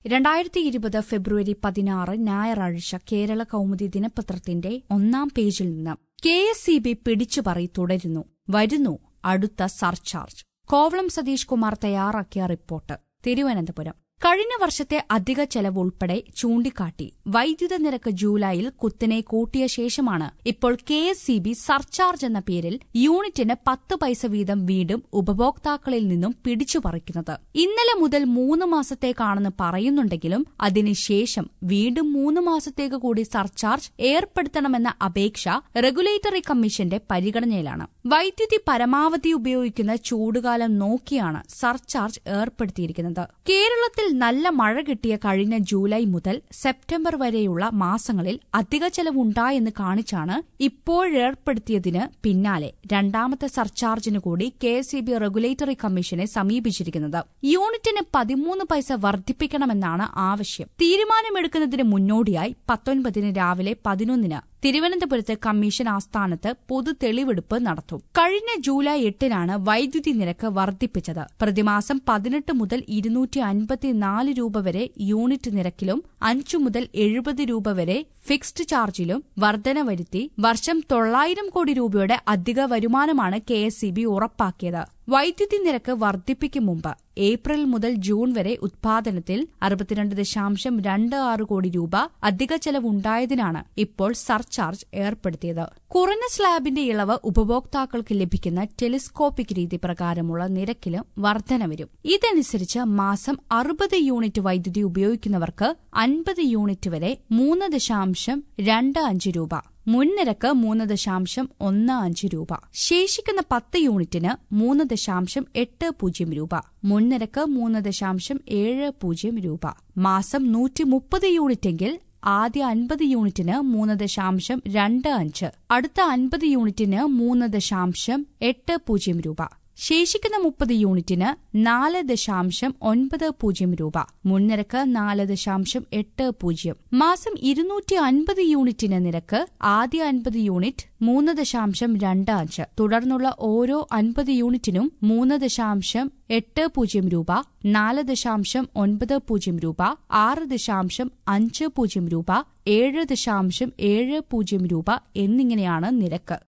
രണ്ടായിരത്തി ഇരുപത് ഫെബ്രുവരി പതിനാറ് ഞായറാഴ്ച കേരള കൗമുദി ദിനപത്രത്തിന്റെ ഒന്നാം പേജിൽ നിന്ന് കെ എസ് സി ബി പിടിച്ചുപറി തുടരുന്നു വരുന്നു അടുത്ത സർചാർജ് കോവളം സതീഷ് കുമാർ തയ്യാറാക്കിയ റിപ്പോർട്ട് തിരുവനന്തപുരം കഴിഞ്ഞ വർഷത്തെ അധിക ചെലവ് ഉൾപ്പെടെ ചൂണ്ടിക്കാട്ടി വൈദ്യുത നിരക്ക് ജൂലൈയിൽ കുത്തനെ കൂട്ടിയ ശേഷമാണ് ഇപ്പോൾ K S E B surcharge എന്ന പേരിൽ യൂണിറ്റിന് പത്ത് പൈസ വീതം വീണ്ടും ഉപഭോക്താക്കളിൽ നിന്നും പിടിച്ചുപറിക്കുന്നത് ഇന്നലെ മുതൽ മൂന്ന് മാസത്തേക്കാണെന്ന് പറയുന്നുണ്ടെങ്കിലും അതിനുശേഷം വീണ്ടും മൂന്ന് മാസത്തേക്ക് കൂടി സർചാർജ് ഏർപ്പെടുത്തണമെന്ന അപേക്ഷ റെഗുലേറ്ററി കമ്മീഷന്റെ പരിഗണനയിലാണ് വൈദ്യുതി പരമാവധി ഉപയോഗിക്കുന്ന ചൂടുകാലം നോക്കിയാണ് സർചാർജ് ഏർപ്പെടുത്തിയിരിക്കുന്നത് കേരളത്തിൽ നല്ല മഴ കിട്ടിയ കഴിഞ്ഞ ജൂലൈ മുതൽ സെപ്റ്റംബർ വരെയുള്ള മാസങ്ങളിൽ അധിക ചെലവുണ്ടായെന്ന് കാണിച്ചാണ് ഇപ്പോഴേർപ്പെടുത്തിയതിന് പിന്നാലെ രണ്ടാമത്തെ സർചാർജിന് കൂടി കെ എസ് റെഗുലേറ്ററി കമ്മീഷനെ സമീപിച്ചിരിക്കുന്നത് യൂണിറ്റിന് പതിമൂന്ന് പൈസ വർദ്ധിപ്പിക്കണമെന്നാണ് ആവശ്യം തീരുമാനമെടുക്കുന്നതിന് മുന്നോടിയായി പത്തൊൻപതിന് രാവിലെ പതിനൊന്നിന് തിരുവനന്തപുരത്ത് കമ്മീഷൻ ആസ്ഥാനത്ത് പൊതു തെളിവെടുപ്പ് നടത്തും കഴിഞ്ഞ ജൂലൈ എട്ടിനാണ് വൈദ്യുതി നിരക്ക് വർദ്ധിപ്പിച്ചത് പ്രതിമാസം പതിനെട്ട് മുതൽ ഇരുന്നൂറ്റി അൻപത്തിനാല് രൂപ വരെ യൂണിറ്റ് നിരക്കിലും അഞ്ചു മുതൽ എഴുപത് രൂപ വരെ ഫിക്സ്ഡ് ചാർജിലും വർധന വരുത്തി വർഷം തൊള്ളായിരം കോടി രൂപയുടെ അധിക വരുമാനമാണ് കെ ഉറപ്പാക്കിയത് വൈദ്യുതി നിരക്ക് വർദ്ധിപ്പിക്കും മുമ്പ് ഏപ്രിൽ മുതൽ ജൂൺ വരെ ഉത്പാദനത്തിൽ അറുപത്തിരണ്ട് ദശാംശം രണ്ട് ആറ് കോടി രൂപ അധിക ചെലവുണ്ടായതിനാണ് ഇപ്പോൾ സർചാർജ് ഏർപ്പെടുത്തിയത് കുറഞ്ഞ സ്ലാബിന്റെ ഇളവ് ഉപഭോക്താക്കൾക്ക് ലഭിക്കുന്ന ടെലിസ്കോപ്പിക് രീതി പ്രകാരമുള്ള നിരക്കിലും വർധന വരും ഇതനുസരിച്ച് മാസം അറുപത് യൂണിറ്റ് വൈദ്യുതി ഉപയോഗിക്കുന്നവർക്ക് അൻപത് യൂണിറ്റ് വരെ മൂന്ന് ദശാംശം രണ്ട് അഞ്ച് രൂപ മുൻനിരക്ക് മൂന്ന് ദശാംശം ഒന്ന് അഞ്ച് രൂപ ശേഷിക്കുന്ന പത്ത് യൂണിറ്റിന് മൂന്ന് ദശാംശം എട്ട് പൂജ്യം രൂപ മുൻനിരക്ക് മൂന്ന് ദശാംശം ഏഴ് പൂജ്യം രൂപ മാസം നൂറ്റി മുപ്പത് യൂണിറ്റെങ്കിൽ ആദ്യ അൻപത് യൂണിറ്റിന് മൂന്ന് ദശാംശം രണ്ട് അഞ്ച് അടുത്ത അൻപത് യൂണിറ്റിന് മൂന്ന് ദശാംശം എട്ട് പൂജ്യം രൂപ ശേഷിക്കുന്ന മുപ്പത് യൂണിറ്റിന് നാല് ദശാംശം ഒൻപത് പൂജ്യം രൂപ മുൻനിരക്ക് നാല് ദശാംശം എട്ട് പൂജ്യം മാസം ഇരുന്നൂറ്റി അൻപത് യൂണിറ്റിന് നിരക്ക് ആദ്യ അൻപത് യൂണിറ്റ് മൂന്ന് ദശാംശം രണ്ട് അഞ്ച് തുടർന്നുള്ള ഓരോ അൻപത് യൂണിറ്റിനും മൂന്ന് ദശാംശം എട്ട് പൂജ്യം രൂപ നാല് ദശാംശം ഒൻപത് പൂജ്യം രൂപ ആറ് ദശാംശം അഞ്ച് പൂജ്യം രൂപ ഏഴ് ദശാംശം ഏഴ് പൂജ്യം രൂപ എന്നിങ്ങനെയാണ് നിരക്ക്